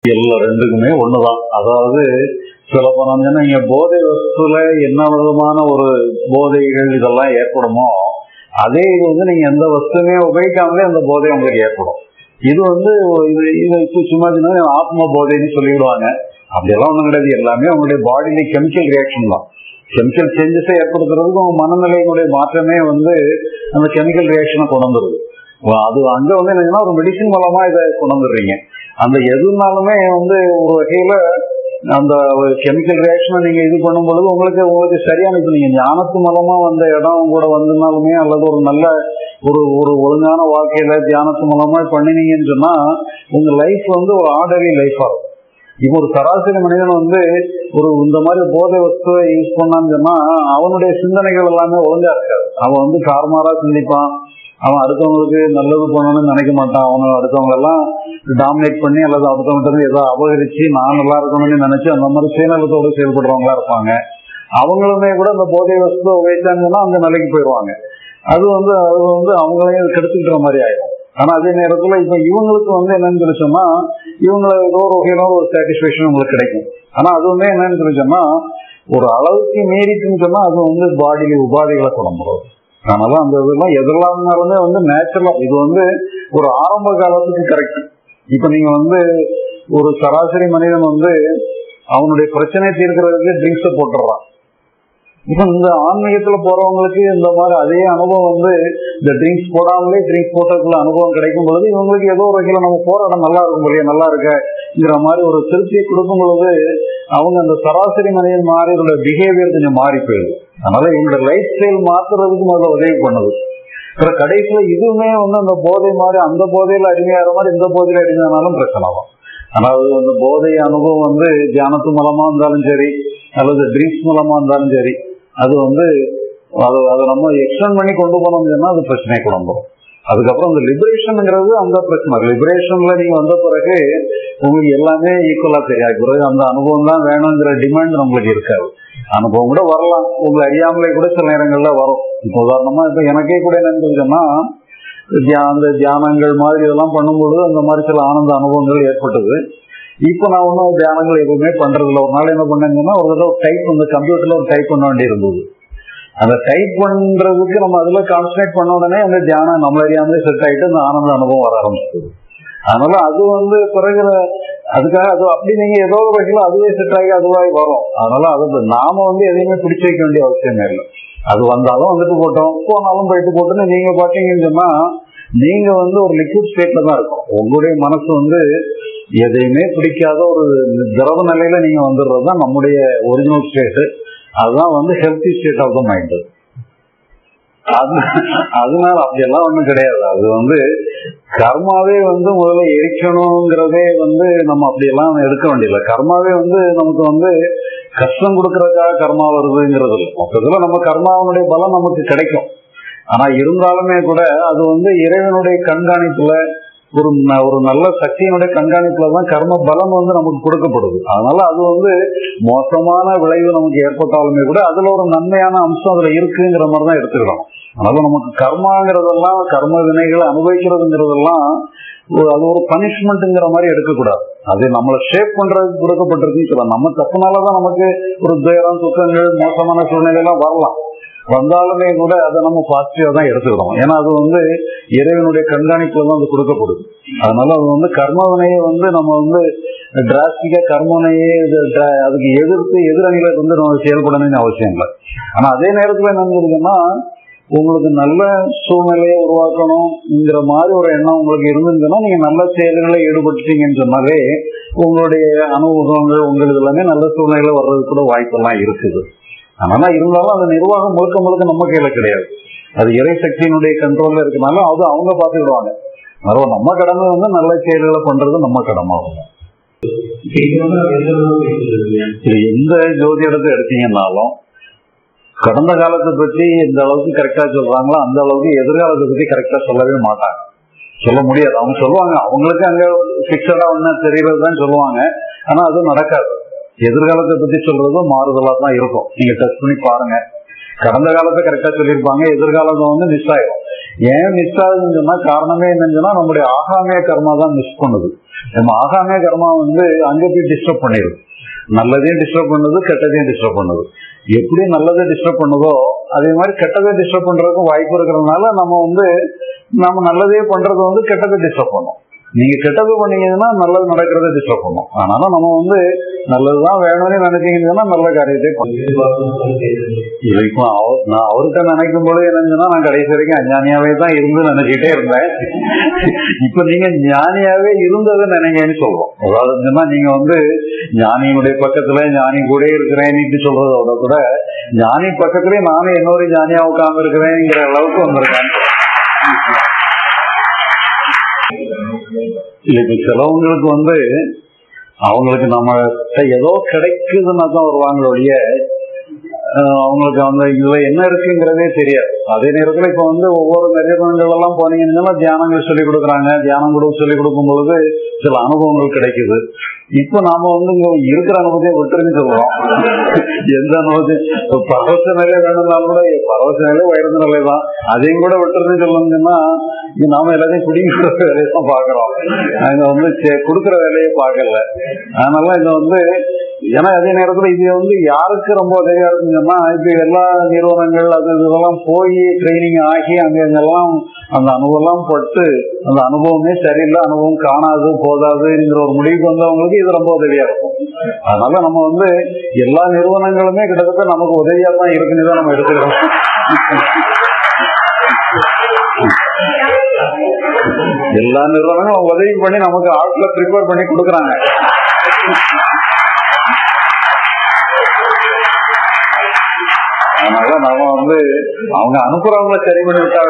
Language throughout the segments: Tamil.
எல்லா ரெண்டுக்குமே ஒண்ணுதான் அதாவது சொல்ல போனோம்னா நீங்க போதை வஸ்துல என்ன விதமான ஒரு போதைகள் இதெல்லாம் ஏற்படுமோ அதே இது வந்து நீங்க எந்த வஸ்துமே உபயோகிக்காமலே அந்த போதை உங்களுக்கு ஏற்படும் இது வந்து ஒரு- இது இது இப்ப சும்மா சின்ன ஆத்ம போதைன்னு சொல்லிவிடுவாங்க அப்படியெல்லாம் ஒண்ணும் கிடையாது எல்லாமே உங்களுடைய பாடியில கெமிக்கல் ரியாக்ஷன் தான் கெமிக்கல் சேஞ்சஸை ஏற்படுத்துறதுக்கு உங்க மனநிலையினுடைய மாற்றமே வந்து அந்த கெமிக்கல் ரியாக்ஷனை கொண்டு வந்துருது அது அங்க வந்து என்னன்னா ஒரு மெடிசின் மூலமா இதை கொண்டு வந்துடுறீங்க அந்த எதுனாலுமே வந்து ஒரு வகையில அந்த கெமிக்கல் ரியாக்ஷனை நீங்க இது பண்ணும் பொழுது உங்களுக்கு உங்களுக்கு சரியான இப்ப நீங்க ஞானத்து மூலமா வந்த இடம் கூட வந்தனாலுமே அல்லது ஒரு நல்ல ஒரு ஒரு ஒழுங்கான வாழ்க்கையில தியானத்து மூலமா பண்ணினீங்கன்னு சொன்னா உங்க லைஃப் வந்து ஒரு ஆர்டரி லைஃபா இருக்கும் இப்போ ஒரு சராசரி மனிதன் வந்து ஒரு இந்த மாதிரி போதை வஸ்துவை யூஸ் பண்ணான்னு சொன்னா அவனுடைய சிந்தனைகள் எல்லாமே ஒழுங்கா இருக்காது அவன் வந்து கார்மாரா சிந்திப்பான் அவன் அடுத்தவங்களுக்கு நல்லது பண்ணணும்னு நினைக்க மாட்டான் அவனை அடுத்தவங்க எல்லாம் டாமினேட் பண்ணி அல்லது அடுத்தவங்க இருந்து ஏதோ அபகரிச்சு நான் நல்லா இருக்கணும்னு நினைச்சு அந்த மாதிரி சுயநலத்தோடு செயல்படுறவங்களா இருப்பாங்க அவங்களுமே கூட இந்த போதை வஸ்து உபயோகிச்சாங்கன்னா அந்த நிலைக்கு போயிடுவாங்க அது வந்து அது வந்து அவங்களையும் கெடுத்துக்கிற மாதிரி ஆயிடும் ஆனா அதே நேரத்துல இப்ப இவங்களுக்கு வந்து என்னன்னு சொல்லி சொன்னா இவங்களை ஏதோ ஒரு வகையில ஒரு சாட்டிஸ்பேக்ஷன் உங்களுக்கு கிடைக்கும் ஆனா அதுவுமே என்னன்னு சொல்லி சொன்னா ஒரு அளவுக்கு மீறிட்டுன்னு சொன்னா அது வந்து பாடியில உபாதைகளை குழம்புறது அதனால அந்த இதெல்லாம் எதெல்லாம் இருந்தாலுமே வந்து நேச்சுரலா இது வந்து ஒரு ஆரம்ப காலத்துக்கு கரெக்ட் இப்ப நீங்க வந்து ஒரு சராசரி மனிதன் வந்து அவனுடைய பிரச்சனை தீர்க்கிறதுக்கு ட்ரிங்க்ஸை போட்டுடுறான் இப்ப இந்த ஆன்மீகத்துல போறவங்களுக்கு இந்த மாதிரி அதே அனுபவம் வந்து இந்த ட்ரிங்க்ஸ் போடாமலே ட்ரிங்க்ஸ் போட்டதுக்குள்ள அனுபவம் கிடைக்கும் பொழுது இவங்களுக்கு ஏதோ ஒரு வகையில நம்ம போற இடம் நல்லா இருக்கும் இல்லையா நல்லா இருக்கங்கிற மாதிரி ஒரு திருப்தியை கொடுக்கும் பொழுது அவங்க அந்த சராசரி மனிதன் மாறி இதோட பிஹேவியர் கொஞ்சம் மாறி போயிடுது அதனால இவங்களோட லைஃப் ஸ்டைல் மாத்துறதுக்கு முதல்ல உதவி பண்ணுது அப்புறம் கடைசியில இதுவுமே வந்து அந்த போதை மாதிரி அந்த போதையில அடிமையாகிற மாதிரி இந்த போதையில அடிமையானாலும் பிரச்சனை ஆகும் அதாவது அந்த போதை அனுபவம் வந்து தியானத்து மூலமா இருந்தாலும் சரி அல்லது ட்ரிங்க்ஸ் மூலமா இருந்தாலும் சரி அது வந்து அது அதை நம்ம எக்ஸ்டெண்ட் பண்ணி கொண்டு போனோம்னு சொன்னா அது பிரச்சனை குழம்பும் அதுக்கப்புறம் இந்த லிபரேஷனுங்கிறது அந்த பிரச்சனை லிபரேஷன்ல நீங்க வந்த பிறகு உங்களுக்கு எல்லாமே ஈக்குவலா தெரியாது பிறகு அந்த அனுபவம் தான் வேணுங்கிற டிமாண்ட் நம்மளுக்கு இருக்காது அனுபவம் கூட வரலாம் உங்களை அறியாமலே கூட சில நேரங்கள்ல வரும் இப்போ உதாரணமா இப்ப எனக்கே கூட என்னன்னு சொன்னா தியா- அந்த தியானங்கள் மாதிரி இதெல்லாம் பண்ணும்பொழுது அந்த மாதிரி சில ஆனந்த அனுபவங்கள் ஏற்பட்டது இப்போ நான் ஒன்றும் தியானங்கள் எதுவுமே பண்றதில்ல ஒரு நாள் என்ன பண்ணேங்கன்னா ஒரு தடவை டைப் இந்த கம்ப்யூட்டர்ல ஒரு டைப் பண்ண வேண்டி இருந்தது அந்த டைப் பண்றதுக்கு நம்ம அதுல கான்சன்ட்ரேட் பண்ண உடனே அந்த தியானம் நம்மள அறியாமலே செட் ஆயிட்டு அந்த ஆனந்த அனுபவம் வர ஆரம்பிச்சது அதனால அது வந்து பிறகு அதுக்காக அது அப்படி நீங்க ஏதோ ஒரு வகையில அதுவே செட் ஆகி அதுவாகி வரும் அதனால அது நாம வந்து எதையுமே பிடிச்சு வைக்க வேண்டிய அவசியம் இல்லை அது வந்தாலும் வந்துட்டு போட்டோம் போனாலும் போயிட்டு போட்டுன்னு நீங்க பாத்தீங்கன்னு சொன்னா நீங்க வந்து ஒரு லிக்விட் ஸ்டேட்ல தான் இருக்கும் உங்களுடைய மனசு வந்து எதையுமே பிடிக்காத ஒரு திரவ நிலையில நீங்க வந்துடுறது தான் நம்முடைய ஒரிஜினல் ஸ்டேட் அதுதான் வந்து healthy state of the mind அது அதனால அப்படியெல்லாம் ஒண்ணும் கிடையாது அது வந்து கர்மாவே வந்து முதல்ல எரிக்கணுங்கிறதே வந்து நம்ம அப்படியெல்லாம் எடுக்க வேண்டியதில்லை கர்மாவே வந்து நமக்கு வந்து கஷ்டம் கொடுக்கறதுக்காக கர்மா வருதுங்கிறது இல்லை மொத்தத்துல நம்ம கர்மாவனுடைய பலம் நமக்கு கிடைக்கும் ஆனா இருந்தாலுமே கூட அது வந்து இறைவனுடைய கண்காணிப்புல ஒரு ந- ஒரு நல்ல சக்தியினுடைய கண்காணிப்புல தான் கர்ம பலம் வந்து நமக்கு கொடுக்கப்படுது அதனால அது வந்து மோசமான விளைவு நமக்கு ஏற்பட்டாலுமே கூட அதுல ஒரு நன்மையான அம்சம் அதுல இருக்குங்கிற மாதிரி தான் எடுத்துக்கிறோம் அதனால நமக்கு கர்மாங்கிறதெல்லாம் கர்ம வினைகளை அனுபவிக்கிறதுங்கிறதெல்லாம் ஒரு- அது ஒரு பனிஷ்மெண்ட்ங்கிற மாதிரி எடுக்கக்கூடாது அது நம்மளை ஷேப் பண்றதுக்கு கொடுக்கப்பட்டிருக்குன்னு சொல்லலாம் நம்ம தப்புனாலதான் நமக்கு ஒரு துயரம் துக்கங்கள் மோசமான சூழ்நிலை எல்லாம் வரலாம் வந்தாலுமே கூட அதை நம்ம பாசிட்டிவா தான் எடுத்துக்கிறோம் ஏன்னா அது வந்து இறைவனுடைய கண்காணிப்புல தான் அது கொடுக்கப்படுது அதனால அது வந்து கர்மவினையை வந்து நம்ம வந்து டிராஸ்டிக்கா கர்மனையே இது dra- அதுக்கு எதிர்த்து எதிரணியில வந்து நம்ம செயல்படணும்னு அவசியம் இல்லை ஆனா அதே நேரத்துல என்ன இருக்குன்னா உங்களுக்கு நல்ல சூழ்நிலையை உருவாக்கணுங்கிற மாதிரி ஒரு எண்ணம் உங்களுக்கு இருந்துச்சுன்னா நீங்க நல்ல செயல்களை ஈடுபட்டுட்டீங்கன்னு சொன்னாலே உங்களுடைய அனுபவங்கள் உங்களுக்கு எல்லாமே நல்ல சூழ்நிலை வர்றதுக்கு கூட வாய்ப்பெல்லாம் இருக்குது ஆனா இருந்தாலும் அந்த நிர்வாகம் முழுக்க முழுக்க நம்ம கையில கிடையாது அது இறை சக்தியினுடைய கண்ட்ரோல்ல இருக்கனால அது அவங்க பாத்துக்கிடுவாங்க அதனால நம்ம கடமை வந்து நல்ல செயல்களை பண்றது நம்ம கடமை ஆகும் இப்ப இது வந்து அவர் எந்த அளவுக்கு இருக்குது? இது எந்த ஜோதிடத்தை எடுத்தீங்கன்னாலும் கடந்த காலத்தை பத்தி எந்த அளவுக்கு கரெக்டா சொல்றாங்களோ அந்த அளவுக்கு எதிர்காலத்தை பத்தி கரெக்டா சொல்லவே மாட்டாங்க சொல்ல முடியாது அவங்க சொல்லுவாங்க அவங்களுக்கு அங்க பிக்சடா ஒண்ணு தெரியறது தான் சொல்லுவாங்க ஆனா அது நடக்காது எதிர்காலத்தை பத்தி சொல்றது மாறுதலா தான் இருக்கும் நீங்க டெஸ்ட் பண்ணி பாருங்க கடந்த காலத்தை கரெக்டா சொல்லியிருப்பாங்க எதிர்காலத்தை வந்து மிஸ் ஆயிரும் ஏன் மிஸ் ஆகுதுன்னு சொன்னா காரணமே என்னன்னு சொன்னா நம்முடைய ஆகாமிய கர்மா தான் மிஸ் பண்ணுது நம்ம ஆகாமிய கர்மா வந்து அங்க போய் டிஸ்டர்ப் பண்ணிடுது நல்லதையும் டிஸ்டர்ப் பண்ணுது கெட்டதையும் டிஸ்டர்ப் பண்ணுது எப்படி நல்லதை டிஸ்டர்ப் பண்ணுதோ அதே மாதிரி கெட்டதை டிஸ்டர்ப் பண்றதுக்கும் வாய்ப்பு இருக்கிறதுனால நம்ம வந்து நம்ம நல்லதே பண்றது வந்து கெட்டதை டிஸ்டர்ப் பண்ணும் நீங்க கெட்டது பண்ணீங்கன்னா நல்லது நடக்கிறத டிஸ்டர்ப் பண்ணும் அதனால நம்ம வந்து நல்லதுதான் வேணும்னு நினைச்சீங்கன்னா நல்ல காரியத்தை பண்ணும் எதிர்பார்க்கும் போது செய்யறது. இதுக்கும் அவர் நான் அவர்கிட்ட நினைக்கும் போது என்னன்னா நான் கடைசி வரைக்கும் அஞ்ஞானியாவே தான் இருந்து நினைச்சிட்டே இருந்தேன் இப்ப நீங்க ஞானியாவே இருந்ததை நினைங்கன்னு சொல்றோம் அதாவது என்னன்னா நீங்க வந்து ஞானியினுடைய பக்கத்துல ஞானி கூட இருக்கிறேன்னு சொல்றதோட கூட ஞானி பக்கத்துலயே நானும் இன்னொரு ஞானியா உட்கார்ந்து இருக்கிறேங்கிற அளவுக்கு வந்திருக்கேன் இல்ல இப்ப சிலவங்களுக்கு வந்து அவங்களுக்கு நம்ம ஏதோ கிடைக்குதுன்னா தான் வருவாங்களே ஒழிய அஹ் அவங்களுக்கு அந்த இதுல என்ன இருக்குங்கிறதே தெரியாது அதே நேரத்துல இப்ப வந்து ஒவ்வொரு நிறுவனங்கள் எல்லாம் போனீங்கன்னா தியானங்கள் சொல்லி கொடுக்குறாங்க தியானம் கூட சொல்லி கொடுக்கும் பொழுது சில அனுபவங்கள் கிடைக்குது இப்ப நாம வந்து இங்க இருக்கிற அனுபவத்தை விட்டுருன்னு சொல்றோம் எந்த அனுபவத்தை இப்ப பரவச நிலை வேணும்னாலும் கூட பரவச நிலை வயது நிலை தான் அதையும் கூட விட்டுருன்னு சொல்லணும்னா இங்க நாம எல்லாத்தையும் குடிக்கிற வேலையை தான் பாக்குறோம் அங்க வந்து சே- கொடுக்கிற வேலையை பார்க்கல அதனால இங்க வந்து ஏன்னா அதே நேரத்துல இது வந்து யாருக்கு ரொம்ப உதவியா இருக்குங்கன்னா இப்ப எல்லா நிறுவனங்கள் அது இதெல்லாம் போய் ட்ரைனிங் ஆகி அங்க இங்கெல்லாம் அந்த அனுபவம் எல்லாம் பட்டு அந்த அனுபவமே சரியில்லை அனுபவம் காணாது போதாதுங்கிற ஒரு முடிவுக்கு வந்தவங்களுக்கு இது ரொம்ப உதவியா இருக்கும் அதனால நம்ம வந்து எல்லா நிறுவனங்களுமே கிட்டத்தட்ட நமக்கு உதவியா தான் இருக்குன்னு தான் நம்ம எடுத்துக்கிறோம் எல்லா நிறுவனங்களும் உதவி பண்ணி நமக்கு ஆட்களை ப்ரிப்பேர் பண்ணி கொடுக்குறாங்க அதனால நாம வந்து அவங்க அனுப்புறவங்கள சரி பண்ணி விட்டாங்க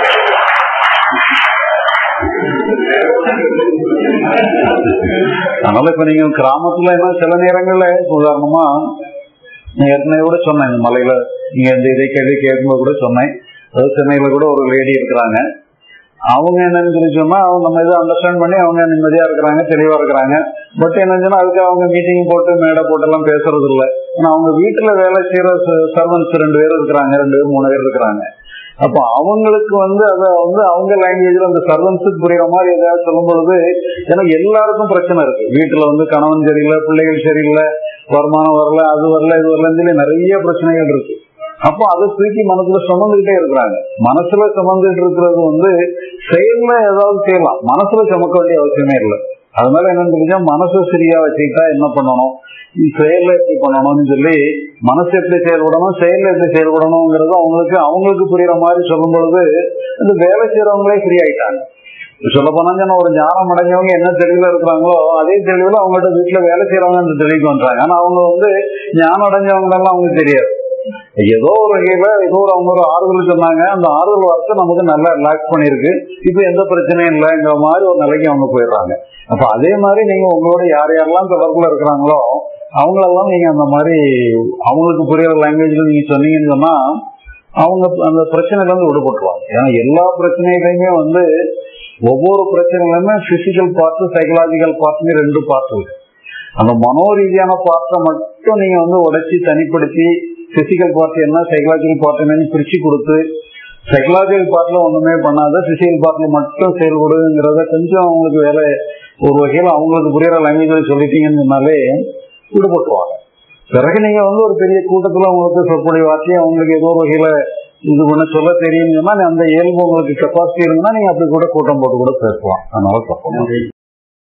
அதனால இப்ப நீங்க கிராமத்துல என்ன சில நேரங்கள்ல உதாரணமா நான் ஏற்கனவே கூட சொன்னேன் இந்த மலையில நீங்க இந்த இதை கேள்வி கேட்கும்போது கூட சொன்னேன் அதாவது சென்னையில கூட ஒரு லேடி இருக்கிறாங்க அவங்க என்னன்னு சொல்லி சொன்னா அவங்க நம்ம இதை அண்டர்ஸ்டாண்ட் பண்ணி அவங்க நிம்மதியா இருக்கிறாங்க தெளிவா இருக்கிறாங்க பட் என்னன்னு சொன்னா அதுக்கு அவங்க மீட்டிங் போட்டு மேடை போட்டு எல்லாம் பேசுறது இல்ல ஏன்னா அவங்க வீட்டுல வேலை செய்யற சர்வன்ஸ் ரெண்டு பேர் இருக்கிறாங்க ரெண்டு பேர் மூணு பேர் இருக்கிறாங்க அப்ப அவங்களுக்கு வந்து அத வந்து அவங்க லாங்குவேஜ்ல அந்த சர்வன்ஸுக்கு புரியுற மாதிரி ஏதாவது சொல்லும் பொழுது ஏன்னா எல்லாருக்கும் பிரச்சனை இருக்கு வீட்டுல வந்து கணவன் சரியில்லை பிள்ளைகள் சரியில்லை வருமானம் வரல அது வரல இது வரலன்னு சொல்லி நிறைய பிரச்சனைகள் இருக்கு அப்போ அதை தூக்கி மனசுல சுமந்துகிட்டே இருக்கிறாங்க மனசுல சுமந்துட்டு இருக்கிறது வந்து செயல்ல ஏதாவது செய்யலாம் மனசுல சுமக்க வேண்டிய அவசியமே இல்லை அதனால என்னன்னு தெரிஞ்சா மனசை சரியா வச்சுக்கிட்டா என்ன பண்ணணும் செயல்ல எப்படி பண்ணணும்னு சொல்லி மனசு எப்படி செயல்படணும் செயல்ல எப்படி செயல்படணுங்கிறது அவங்களுக்கு அவங்களுக்கு புரியுற மாதிரி சொல்லும் பொழுது இந்த வேலை செய்யறவங்களே ஃப்ரீ ஆயிட்டாங்க சொல்ல போனாங்கன்னா ஒரு ஞானம் அடைஞ்சவங்க என்ன தெளிவுல இருக்கிறாங்களோ அதே தெளிவுல அவங்கள்ட்ட வீட்டுல வேலை செய்யறவங்க அந்த தெளிவுக்கு வந்தாங்க ஆனா அவங்க வந்து ஞானம் அடைஞ்சவங்க எல்லாம் அவங்களுக்கு தெரியாது ஏதோ ஒரு வகையில ஏதோ ஒரு அவங்க ஒரு ஆறுதல் சொன்னாங்க அந்த ஆறுதல் வார்த்தை நமக்கு நல்லா ரிலாக்ஸ் பண்ணிருக்கு இப்ப எந்த பிரச்சனையும் இல்லைங்கிற மாதிரி ஒரு நிலைக்கு அவங்க போயிடுறாங்க அப்ப அதே மாதிரி நீங்க உங்களோட யார் யாரெல்லாம் தொடர்புல இருக்கிறாங்களோ அவங்களெல்லாம் நீங்க அந்த மாதிரி அவங்களுக்கு புரியுற லாங்குவேஜ்ல நீங்க சொன்னீங்கன்னு சொன்னா அவங்க அந்த பிரச்சனையில இருந்து விடுபட்டுருவாங்க ஏன்னா எல்லா பிரச்சனையிலையுமே வந்து ஒவ்வொரு பிரச்சனையிலுமே பிசிக்கல் பார்ட் சைக்கலாஜிக்கல் பார்ட்னு ரெண்டு பார்ட் இருக்கு அந்த மனோரீதியான பார்ட்டை மட்டும் நீங்க வந்து உடைச்சி தனிப்படுத்தி பிசிக்கல் பார்ட் என்ன சைக்கலாஜிக்கல் பார்ட் என்னன்னு பிரிச்சு கொடுத்து சைக்கலாஜிக்கல் பார்ட்ல ஒண்ணுமே பண்ணாத பிசிக்கல் பார்ட்ல மட்டும் செயல்படுங்கிறத கொஞ்சம் அவங்களுக்கு வேலை ஒரு வகையில அவங்களுக்கு புரியுற லாங்குவேஜ்ல சொல்லிட்டீங்கன்னு சொன்னாலே விடுபட்டுருவாங்க பிறகு நீங்க வந்து ஒரு பெரிய கூட்டத்துல உங்களுக்கு சொற்பொழிவாற்றி அவங்களுக்கு ஏதோ ஒரு வகையில இது பண்ண சொல்ல தெரியும்னு சொன்னா அந்த இயல்பு உங்களுக்கு கெப்பாசிட்டி இருந்தா நீங்க அப்படி கூட கூட்டம் போட்டு கூட பேசலாம் அதனால தப்பு